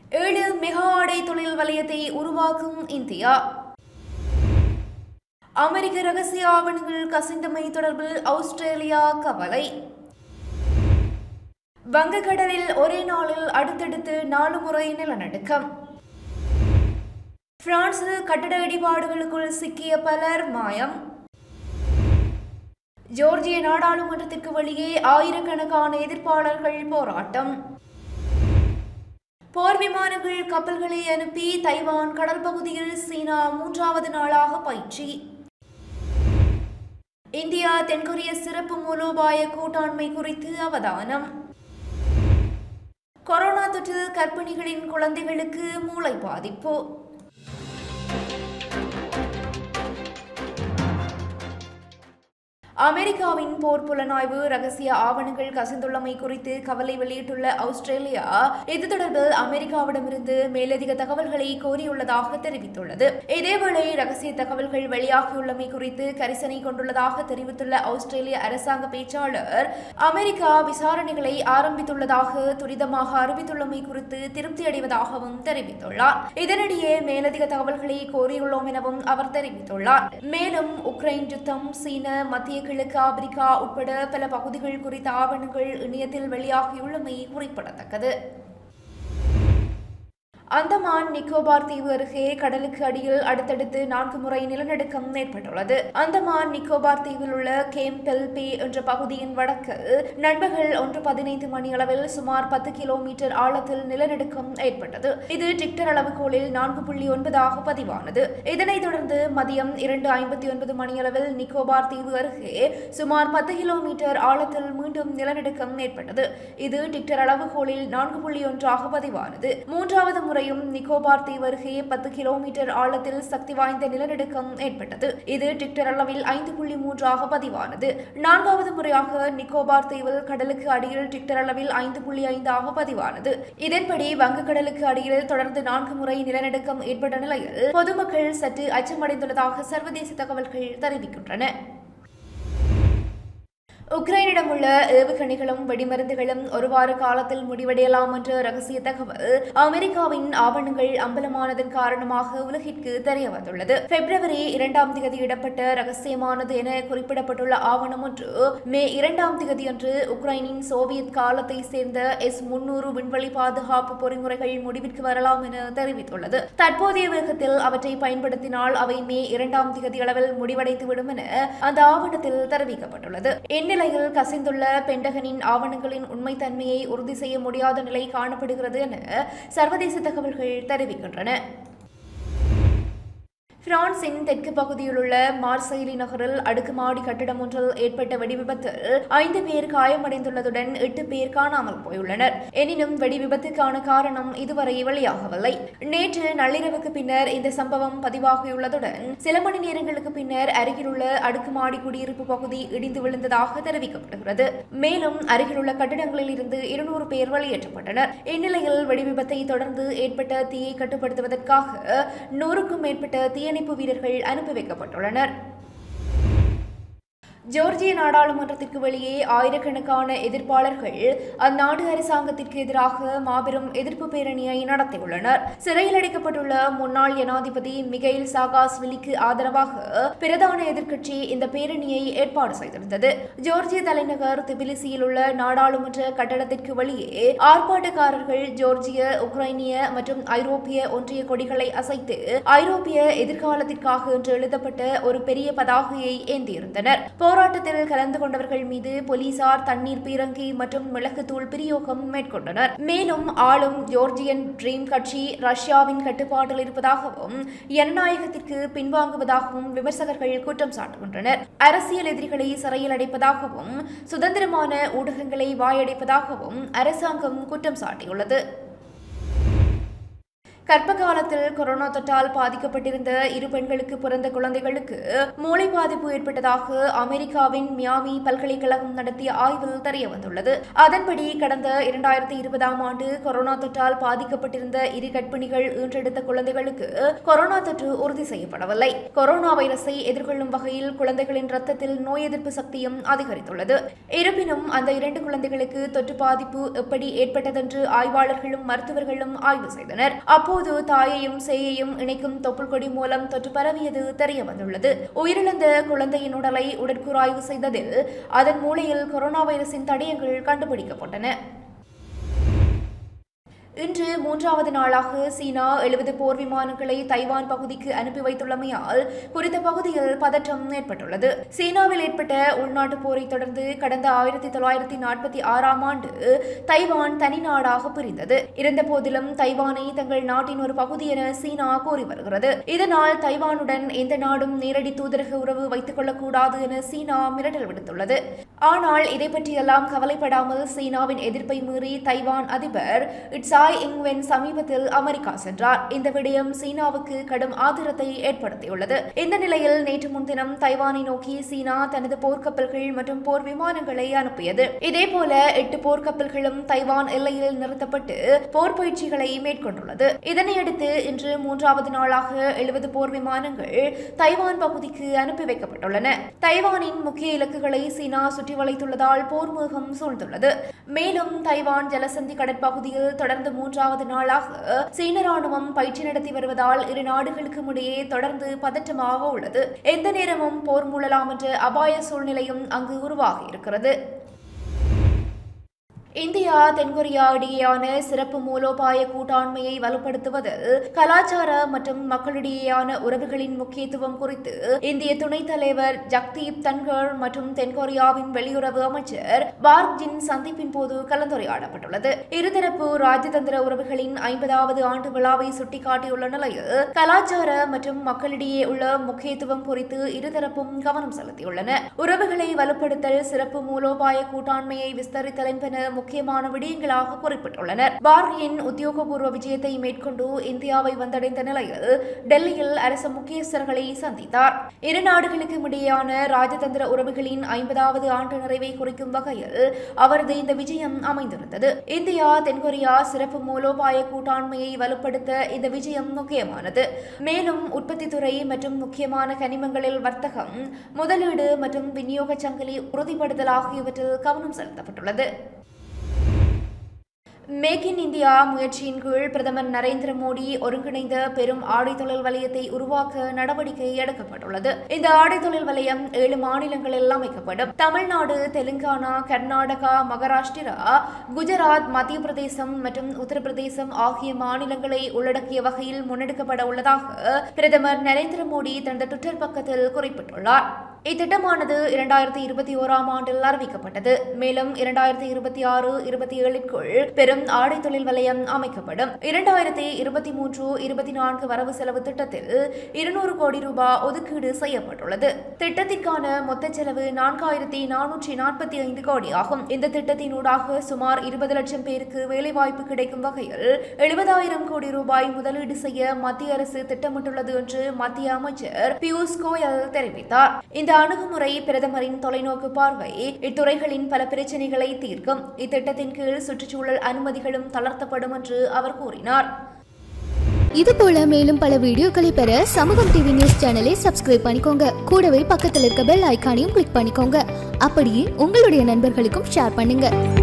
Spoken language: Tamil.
ஏழு மெகா ஆடை தொழில் வலயத்தை உருவாக்கும் இந்தியா அமெரிக்க ரகசிய ஆவணங்கள் கசிந்தமை தொடர்பில் ஆஸ்திரேலியா கவலை வங்கக்கடலில் ஒரே நாளில் அடுத்தடுத்து நாலு முறை நிலநடுக்கம் பிரான்சில் கட்டட இடிபாடுகளுக்குள் சிக்கிய பலர் மாயம் ஜோர்ஜிய நாடாளுமன்றத்திற்கு வெளியே ஆயிரக்கணக்கான எதிர்ப்பாளர்கள் போராட்டம் போர் விமானங்கள் கப்பல்களை அனுப்பி தைவான் கடல் பகுதியில் சீனா மூன்றாவது நாளாக பயிற்சி இந்தியா தென்கொரிய சிறப்பு மூலோபாய கூட்டாண்மை குறித்து அவதானம் கொரோனா தொற்றில் கர்ப்பிணிகளின் குழந்தைகளுக்கு மூளை பாதிப்பு அமெரிக்காவின் போர் புலனாய்வு ரகசிய ஆவணங்கள் கசிந்துள்ளமை குறித்து கவலை வெளியிட்டுள்ள ஆஸ்திரேலியா இது தொடர்பில் அமெரிக்காவிடமிருந்து மேலதிக தகவல்களை கோரியுள்ளதாக தெரிவித்துள்ளது இதேவேளை ரகசிய தகவல்கள் வெளியாகியுள்ளமை குறித்து கரிசனை கொண்டுள்ளதாக தெரிவித்துள்ள ஆஸ்திரேலிய அரசாங்க பேச்சாளர் அமெரிக்கா விசாரணைகளை ஆரம்பித்துள்ளதாக துரிதமாக அறிவித்துள்ளமை குறித்து திருப்தி அடைவதாகவும் தெரிவித்துள்ளார் இதனிடையே மேலதிக தகவல்களை கோரியுள்ளோம் எனவும் அவர் தெரிவித்துள்ளார் மேலும் உக்ரைன் யுத்தம் சீன மத்திய கிழக்கு ஆப்பிரிக்கா உட்பட பல பகுதிகள் குறித்த ஆவணங்கள் இணையத்தில் வெளியாகியுள்ளமை குறிப்பிடத்தக்கது அந்தமான் நிக்கோபார் தீவு அருகே கடலுக்கு அடியில் அடுத்தடுத்து நான்கு முறை நிலநடுக்கம் ஏற்பட்டுள்ளது அந்தமான் நிக்கோபார் தீவில் உள்ள கேம்பெல் பே என்ற பகுதியின் வடக்கில் நண்பகல் ஒன்று பதினைந்து மணி அளவில் சுமார் பத்து கிலோமீட்டர் ஆழத்தில் நிலநடுக்கம் ஏற்பட்டது இது டிக்டர் அளவுகோலில் நான்கு புள்ளி ஒன்பதாக பதிவானது இதனைத் தொடர்ந்து மதியம் இரண்டு ஐம்பத்தி ஒன்பது மணியளவில் நிக்கோபார் தீவு அருகே சுமார் பத்து கிலோமீட்டர் ஆழத்தில் மீண்டும் நிலநடுக்கம் ஏற்பட்டது இது டிக்டர் அளவுகோலில் நான்கு புள்ளி ஒன்றாக பதிவானது மூன்றாவது முறையும் நிக்கோபார் தீவு அருகே பத்து கிலோமீட்டர் ஆழத்தில் சக்தி வாய்ந்த நிலநடுக்கம் ஏற்பட்டது இது டிக்டர் அளவில் ஐந்து புள்ளி மூன்றாக பதிவானது நான்காவது முறையாக நிக்கோபார் தீவில் கடலுக்கு அடியில் டிக்டர் அளவில் ஐந்து புள்ளி ஐந்தாக பதிவானது இதன்படி வங்கக்கடலுக்கு அடியில் தொடர்ந்து நான்கு முறை நிலநடுக்கம் ஏற்பட்ட நிலையில் பொதுமக்கள் சற்று அச்சமடைந்துள்ளதாக சர்வதேச தகவல்கள் தெரிவிக்கின்றன உக்ரைனிடம் உள்ள ஏவுகணைகளும் வெடிமருந்துகளும் ஒரு வார காலத்தில் முடிவடையலாம் என்ற ரகசிய தகவல் அமெரிக்காவின் ஆவணங்கள் அம்பலமானதன் காரணமாக உலகிற்கு தெரிய வந்துள்ளது பிப்ரவரி இரண்டாம் தேதி இடப்பட்ட ரகசியமானது என குறிப்பிடப்பட்டுள்ள ஆவணம் ஒன்று மே இரண்டாம் தேதியன்று உக்ரைனின் சோவியத் காலத்தை சேர்ந்த எஸ் முன்னூறு விண்வெளி பாதுகாப்பு பொறிமுறைகள் முடிவிற்கு வரலாம் என தெரிவித்துள்ளது தற்போதைய வேகத்தில் அவற்றை பயன்படுத்தினால் அவை மே இரண்டாம் தேதி அளவில் முடிவடைந்துவிடும் என அந்த ஆவணத்தில் தெரிவிக்கப்பட்டுள்ளது இந்நிலையில் கசிந்துள்ள பெண்டகனின் ஆவணங்களின் உண்மைத்தன்மையை உறுதி செய்ய முடியாத நிலை காணப்படுகிறது என சர்வதேச தகவல்கள் தெரிவிக்கின்றன பிரான்சின் தெற்கு பகுதியில் உள்ள மார்சைலி நகரில் அடுக்குமாடி கட்டிடம் ஒன்றில் ஏற்பட்ட வெடிவிபத்தில் ஐந்து பேர் காயமடைந்துள்ளதுடன் எட்டு பேர் காணாமல் போயுள்ளனர் எனினும் வெடிவிபத்துக்கான காரணம் இதுவரை வெளியாகவில்லை நேற்று நள்ளிரவுக்கு பின்னர் இந்த சம்பவம் பதிவாகியுள்ளதுடன் சில மணி நேரங்களுக்கு பின்னர் அருகிலுள்ள அடுக்குமாடி குடியிருப்பு பகுதி இடிந்து விழுந்ததாக தெரிவிக்கப்படுகிறது மேலும் அருகிலுள்ள கட்டிடங்களில் இருந்து இருநூறு பேர் வெளியேற்றப்பட்டனர் இந்நிலையில் வெடிவிபத்தை தொடர்ந்து ஏற்பட்ட தீயை கட்டுப்படுத்துவதற்காக நூறுக்கும் மேற்பட்ட தீயணைப்பு வீரர்கள் அனுப்பி வைக்கப்பட்டுள்ளனர் ஜோர்ஜிய நாடாளுமன்றத்திற்கு வெளியே ஆயிரக்கணக்கான எதிர்ப்பாளர்கள் அந்நாடு அரசாங்கத்திற்கு எதிராக மாபெரும் எதிர்ப்பு பேரணியை நடத்தியுள்ளனர் சிறையில் அடைக்கப்பட்டுள்ள முன்னாள் ஜனாதிபதி மிகைல் சாகாஸ்விலிக்கு ஆதரவாக பிரதான எதிர்க்கட்சி இந்த பேரணியை ஏற்பாடு செய்திருந்தது ஜோர்ஜிய தலைநகர் திபிலிசியில் உள்ள நாடாளுமன்ற கட்டடத்திற்கு வெளியே ஆர்ப்பாட்டக்காரர்கள் ஜோர்ஜிய உக்ரைனிய மற்றும் ஐரோப்பிய ஒன்றிய கொடிகளை அசைத்து ஐரோப்பிய எதிர்காலத்திற்காக என்று எழுதப்பட்ட ஒரு பெரிய பதாகையை ஏந்தியிருந்தனர் போராட்டத்தில் கலந்து கொண்டவர்கள் மீது போலீசார் தண்ணீர் பீரங்கி மற்றும் மிளகுத்தூள் பிரயோகம் மேற்கொண்டனர் மேலும் ஆளும் ஜோர்ஜியன் ட்ரீம் கட்சி ரஷ்யாவின் கட்டுப்பாட்டில் இருப்பதாகவும் ஜனநாயகத்திற்கு பின்வாங்குவதாகவும் விமர்சகர்கள் குற்றம் சாட்டுகின்றனர் அரசியல் எதிரிகளை சிறையில் அடைப்பதாகவும் சுதந்திரமான ஊடகங்களை வாயடைப்பதாகவும் அரசாங்கம் குற்றம் சாட்டியுள்ளது கர்ப்ப காலத்தில் கொரோனா தொற்றால் பாதிக்கப்பட்டிருந்த இரு பெண்களுக்கு பிறந்த குழந்தைகளுக்கு மூளை பாதிப்பு ஏற்பட்டதாக அமெரிக்காவின் மியாமி பல்கலைக்கழகம் நடத்திய ஆய்வில் தெரிய வந்துள்ளது அதன்படி கடந்த இரண்டாயிரத்தி இருபதாம் ஆண்டு கொரோனா தொற்றால் பாதிக்கப்பட்டிருந்த இரு கர்ப்பிணிகள் ஈன்றெடுத்த குழந்தைகளுக்கு கொரோனா தொற்று உறுதி செய்யப்படவில்லை கொரோனா வைரஸை எதிர்கொள்ளும் வகையில் குழந்தைகளின் ரத்தத்தில் நோய் எதிர்ப்பு சக்தியும் அதிகரித்துள்ளது இருப்பினும் அந்த இரண்டு குழந்தைகளுக்கு தொற்று பாதிப்பு எப்படி ஏற்பட்டதென்று ஆய்வாளர்களும் மருத்துவர்களும் ஆய்வு செய்தனர் அப்போது தாயையும் சேயையும் இணைக்கும் தொப்புள் கொடி மூலம் தொற்று பரவியது தெரிய வந்துள்ளது உயிரிழந்த குழந்தையின் உடலை உடற்கூறாய்வு செய்ததில் அதன் மூளையில் கொரோனா வைரஸின் தடயங்கள் கண்டுபிடிக்கப்பட்டன இன்று மூன்றாவது நாளாக சீனா எழுபது போர் விமானங்களை தைவான் பகுதிக்கு அனுப்பி வைத்துள்ளமையால் குறித்த பகுதியில் பதற்றம் ஏற்பட்டுள்ளது சீனாவில் ஏற்பட்ட உள்நாட்டு போரை தொடர்ந்து கடந்த ஆயிரத்தி தொள்ளாயிரத்தி நாற்பத்தி ஆறாம் ஆண்டு தைவான் தனி நாடாக பிரிந்தது இருந்தபோதிலும் தைவானை தங்கள் நாட்டின் ஒரு பகுதி என சீனா கூறி வருகிறது இதனால் தைவானுடன் எந்த நாடும் நேரடி தூதரக உறவு வைத்துக் கொள்ளக்கூடாது என சீனா மிரட்டல் விடுத்துள்ளது ஆனால் இதை பற்றியெல்லாம் கவலைப்படாமல் சீனாவின் எதிர்ப்பை மீறி தைவான் அதிபர் இட்ஸாய் இங்வென் சமீபத்தில் அமெரிக்கா சென்றார் இந்த விடயம் சீனாவுக்கு கடும் ஆத்திரத்தை ஏற்படுத்தியுள்ளது இந்த நிலையில் நேற்று முன்தினம் தைவானை நோக்கி சீனா தனது போர்க்கப்பல்கள் மற்றும் போர் விமானங்களை அனுப்பியது இதேபோல எட்டு போர்க்கப்பல்களும் தைவான் எல்லையில் நிறுத்தப்பட்டு போர் பயிற்சிகளை மேற்கொண்டுள்ளது இதனையடுத்து இன்று மூன்றாவது நாளாக எழுபது போர் விமானங்கள் தைவான் பகுதிக்கு அனுப்பி வைக்கப்பட்டுள்ளன தைவானின் முக்கிய இலக்குகளை சீனா சுற்றி வளைத்துள்ளதால் போர் முகம் சூழ்ந்துள்ளது மேலும் தைவான் ஜலசந்தி கடற்பகுதியில் தொடர்ந்து மூன்றாவது நாளாக சீன ராணுவம் பயிற்சி நடத்தி வருவதால் இரு நாடுகளுக்கும் இடையே தொடர்ந்து பதற்றமாக உள்ளது எந்த நேரமும் போர் மூழலாம் என்ற அபாய சூழ்நிலையும் அங்கு உருவாகி இருக்கிறது இந்தியா தென்கொரியா இடையேயான சிறப்பு மூலோபாய கூட்டாண்மையை வலுப்படுத்துவதில் கலாச்சார மற்றும் மக்களிடையேயான உறவுகளின் முக்கியத்துவம் குறித்து இந்திய துணைத் தலைவர் ஜக்தீப் தன்கர் மற்றும் தென்கொரியாவின் வெளியுறவு அமைச்சர் பார்க் ஜின் சந்திப்பின் போது கலந்துரையாடப்பட்டுள்ளது இருதரப்பு ராஜதந்திர உறவுகளின் ஐம்பதாவது ஆண்டு விழாவை சுட்டிக்காட்டியுள்ள நிலையில் கலாச்சார மற்றும் மக்களிடையே உள்ள முக்கியத்துவம் குறித்து இருதரப்பும் கவனம் செலுத்தியுள்ளன உறவுகளை வலுப்படுத்தல் சிறப்பு மூலோபாய கூட்டாண்மையை விஸ்தரித்தல் என்பன முக்கியமான விடயங்களாக குறிப்பிட்டுள்ளனர் பார்லியின் உத்தியோகபூர்வ விஜயத்தை மேற்கொண்டு இந்தியாவை வந்தடைந்த நிலையில் டெல்லியில் அரசு முக்கியஸ்தர்களை சந்தித்தார் இரு நாடுகளுக்கும் இடையேயான ராஜதந்திர உறவுகளின் ஐம்பதாவது ஆண்டு நிறைவை குறிக்கும் வகையில் அவரது இந்த விஜயம் அமைந்திருந்தது இந்தியா தென்கொரியா சிறப்பு மூலோபாய கூட்டாண்மையை வலுப்படுத்த இந்த விஜயம் முக்கியமானது மேலும் உற்பத்தித்துறை மற்றும் முக்கியமான கனிமங்களில் வர்த்தகம் முதலீடு மற்றும் விநியோக சங்கிலி உறுதிப்படுத்தல் ஆகியவற்றில் கவனம் செலுத்தப்பட்டுள்ளது மேக் இன் இந்தியா முயற்சியின் கீழ் பிரதமர் நரேந்திர மோடி ஒருங்கிணைந்த பெரும் ஆடை தொழில் வலயத்தை உருவாக்க நடவடிக்கை எடுக்கப்பட்டுள்ளது இந்த ஆடை தொழில் வலயம் ஏழு மாநிலங்களில் அமைக்கப்படும் தமிழ்நாடு தெலுங்கானா கர்நாடகா மகாராஷ்டிரா குஜராத் மத்திய பிரதேசம் மற்றும் உத்தரப்பிரதேசம் ஆகிய மாநிலங்களை உள்ளடக்கிய வகையில் முன்னெடுக்கப்பட உள்ளதாக பிரதமர் நரேந்திர மோடி தனது ட்விட்டர் பக்கத்தில் குறிப்பிட்டுள்ளார் இத்திட்டமானது இரண்டாயிரத்தி இருபத்தி ஓராம் ஆண்டில் அறிவிக்கப்பட்டது மேலும் இரண்டாயிரத்தி இருபத்தி ஆறு இருபத்தி ஏழிற்குள் பெரும் ஆடை தொழில் வலயம் அமைக்கப்படும் இரண்டாயிரத்தி இருபத்தி மூன்று இருபத்தி நான்கு வரவு செலவு திட்டத்தில் இருநூறு கோடி ரூபாய் ஒதுக்கீடு செய்யப்பட்டுள்ளது திட்டத்திற்கான மொத்த செலவு நான்காயிரத்தி நானூற்றி நாற்பத்தி ஐந்து கோடி ஆகும் இந்த திட்டத்தினூடாக சுமார் இருபது லட்சம் பேருக்கு வேலைவாய்ப்பு கிடைக்கும் வகையில் எழுபதாயிரம் கோடி ரூபாய் முதலீடு செய்ய மத்திய அரசு திட்டமிட்டுள்ளது என்று மத்திய அமைச்சர் பியூஷ் கோயல் தெரிவித்தார் இந்த அணுகுமுறை பிரதமரின் தொலைநோக்கு பார்வை இத்துறைகளின் பல பிரச்சனைகளை தீர்க்கும் இத்திட்டத்தின் கீழ் சுற்றுச்சூழல் அனுமதிகளும் தளர்த்தப்படும் என்று அவர் கூறினார் இது போல மேலும் பல வீடியோக்களை பெற சமூகம் டிவி நியூஸ் சேனலை சப்ஸ்கிரைப் பண்ணிக்கோங்க கூடவே பக்கத்தில் இருக்க பெல் ஐகானையும் கிளிக் பண்ணிக்கோங்க அப்படியே உங்களுடைய நண்பர்களுக்கும் ஷேர் பண்ணுங்க